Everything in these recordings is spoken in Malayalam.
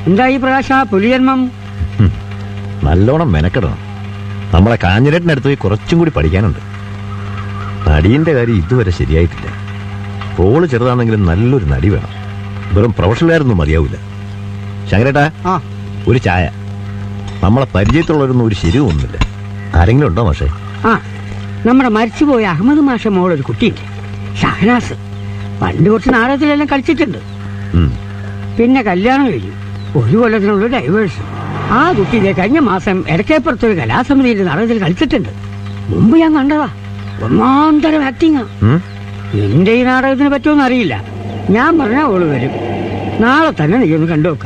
എന്തായി പ്രകാശ പുലിജന്മം ഹും, നല്ലോണം മെനക്കെടണം നമ്മളെ കാഞ്ഞിരട്ടിനടുത്ത് പോയി കുറച്ചും കൂടി പഠിക്കാനുണ്ട് നടിയന്റെ കാര്യം ഇതുവരെ ശരിയായിട്ടില്ല റോള് ചെറുതാണെങ്കിലും നല്ലൊരു നടി വേണം വെറും പ്രൊഫഷണലായിരുന്നു മതിയാവില്ല ശങ്കരേട്ടാ ആ ഒരു ചായ നമ്മളെ പരിചയത്തുള്ളവരൊന്നും ഒരു ശരി തോന്നുന്നില്ല ആരെങ്കിലും ഉണ്ടോ പക്ഷേ ആ നമ്മുടെ മരിച്ചുപോയ അഹമ്മദ് മാഷ മോളൊരു കുട്ടിയുണ്ട് ഷഹനാസ് പണ്ട് കുറച്ച് നാടകത്തിലെല്ലാം കളിച്ചിട്ടുണ്ട് പിന്നെ കല്യാണം കഴിഞ്ഞു ഒരു കൊല്ലത്തിനുള്ള ഡൈവേഴ്സ് ആ കുട്ടി ഇതേ കഴിഞ്ഞ മാസം ഇടക്കേപ്പുറത്തൊരു കലാസമിതിയിൽ നാടകത്തിൽ കളിച്ചിട്ടുണ്ട് മുമ്പ് ഞാൻ കണ്ടതാ ഒന്നാന്തരം ആക്ടിങ്ങാ എന്റെ ഈ നാടകത്തിനെ പറ്റുമെന്ന് അറിയില്ല ഞാൻ പറഞ്ഞ ഓള് വരും നാളെ തന്നെ നീ ഒന്ന് കണ്ടുനോക്ക്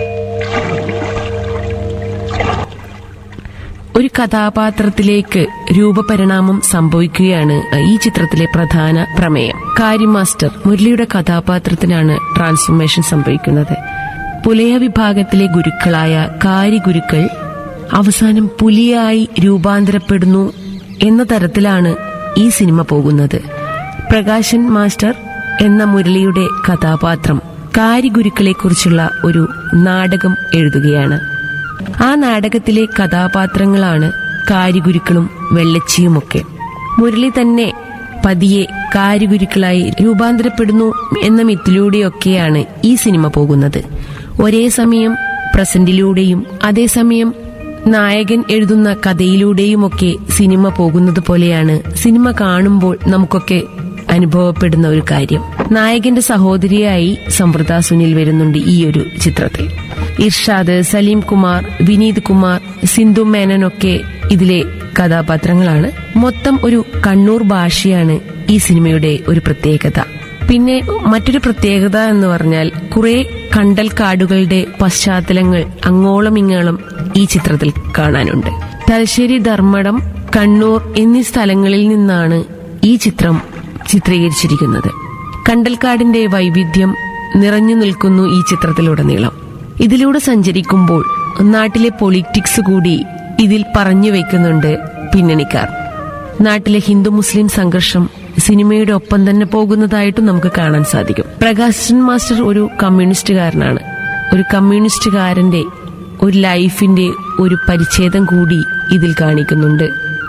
ഒരു കഥാപാത്രത്തിലേക്ക് രൂപപരിണാമം സംഭവിക്കുകയാണ് ഈ ചിത്രത്തിലെ പ്രധാന പ്രമേയം കാരി മാസ്റ്റർ മുരളിയുടെ കഥാപാത്രത്തിനാണ് ട്രാൻസ്ഫോർമേഷൻ സംഭവിക്കുന്നത് പുലയ വിഭാഗത്തിലെ ഗുരുക്കളായ കാരി ഗുരുക്കൾ അവസാനം പുലിയായി രൂപാന്തരപ്പെടുന്നു എന്ന തരത്തിലാണ് ഈ സിനിമ പോകുന്നത് പ്രകാശൻ മാസ്റ്റർ എന്ന മുരളിയുടെ കഥാപാത്രം കാരി ഗുരുക്കളെക്കുറിച്ചുള്ള ഒരു നാടകം എഴുതുകയാണ് ആ നാടകത്തിലെ കഥാപാത്രങ്ങളാണ് കാരിഗുരുക്കളും വെള്ളച്ചിയുമൊക്കെ മുരളി തന്നെ പതിയെ കാരിഗുരുക്കളായി രൂപാന്തരപ്പെടുന്നു എന്ന മിത്തിലൂടെയൊക്കെയാണ് ഈ സിനിമ പോകുന്നത് ഒരേ സമയം പ്രസന്റിലൂടെയും അതേസമയം നായകൻ എഴുതുന്ന കഥയിലൂടെയുമൊക്കെ സിനിമ പോകുന്നത് പോലെയാണ് സിനിമ കാണുമ്പോൾ നമുക്കൊക്കെ അനുഭവപ്പെടുന്ന ഒരു കാര്യം നായകന്റെ സഹോദരിയായി സമൃദ്ധ സുനിൽ വരുന്നുണ്ട് ഈ ഒരു ചിത്രത്തിൽ ഇർഷാദ് സലീം കുമാർ വിനീത് കുമാർ സിന്ധു മേനനൊക്കെ ഇതിലെ കഥാപാത്രങ്ങളാണ് മൊത്തം ഒരു കണ്ണൂർ ഭാഷയാണ് ഈ സിനിമയുടെ ഒരു പ്രത്യേകത പിന്നെ മറ്റൊരു പ്രത്യേകത എന്ന് പറഞ്ഞാൽ കുറെ കണ്ടൽ കാടുകളുടെ പശ്ചാത്തലങ്ങൾ അങ്ങോളം ഇങ്ങോളം ഈ ചിത്രത്തിൽ കാണാനുണ്ട് തലശ്ശേരി ധർമ്മടം കണ്ണൂർ എന്നീ സ്ഥലങ്ങളിൽ നിന്നാണ് ഈ ചിത്രം ചിത്രീകരിച്ചിരിക്കുന്നത് കണ്ടൽക്കാടിന്റെ വൈവിധ്യം നിറഞ്ഞു നിൽക്കുന്നു ഈ ചിത്രത്തിലുടനീളം ഇതിലൂടെ സഞ്ചരിക്കുമ്പോൾ നാട്ടിലെ പൊളിറ്റിക്സ് കൂടി ഇതിൽ പറഞ്ഞു വെക്കുന്നുണ്ട് പിന്നണിക്കാർ നാട്ടിലെ ഹിന്ദു മുസ്ലിം സംഘർഷം സിനിമയുടെ ഒപ്പം തന്നെ പോകുന്നതായിട്ടും നമുക്ക് കാണാൻ സാധിക്കും പ്രകാശൻ മാസ്റ്റർ ഒരു കമ്മ്യൂണിസ്റ്റുകാരനാണ് ഒരു കമ്മ്യൂണിസ്റ്റുകാരന്റെ ഒരു ലൈഫിന്റെ ഒരു പരിച്ഛേദം കൂടി ഇതിൽ കാണിക്കുന്നുണ്ട്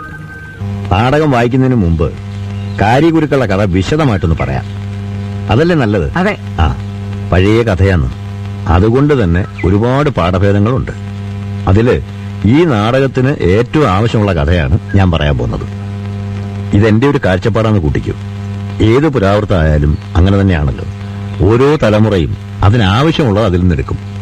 നാടകം വായിക്കുന്നതിന് മുമ്പ് കാര്യഗുരുക്കളുടെ കഥ വിശദമായിട്ടൊന്ന് പറയാം അതല്ലേ നല്ലത് അതെ ആ പഴയ കഥയാണ് അതുകൊണ്ട് തന്നെ ഒരുപാട് പാഠഭേദങ്ങളുണ്ട് അതില് ഈ നാടകത്തിന് ഏറ്റവും ആവശ്യമുള്ള കഥയാണ് ഞാൻ പറയാൻ പോകുന്നത് ഇതെന്റെ ഒരു കാഴ്ചപ്പാടാന്ന് കൂട്ടിക്കും ഏത് പുരാവൃത്തമായാലും അങ്ങനെ തന്നെയാണല്ലോ ഓരോ തലമുറയും അതിനാവശ്യമുള്ളത് അതിൽ നിന്നെടുക്കും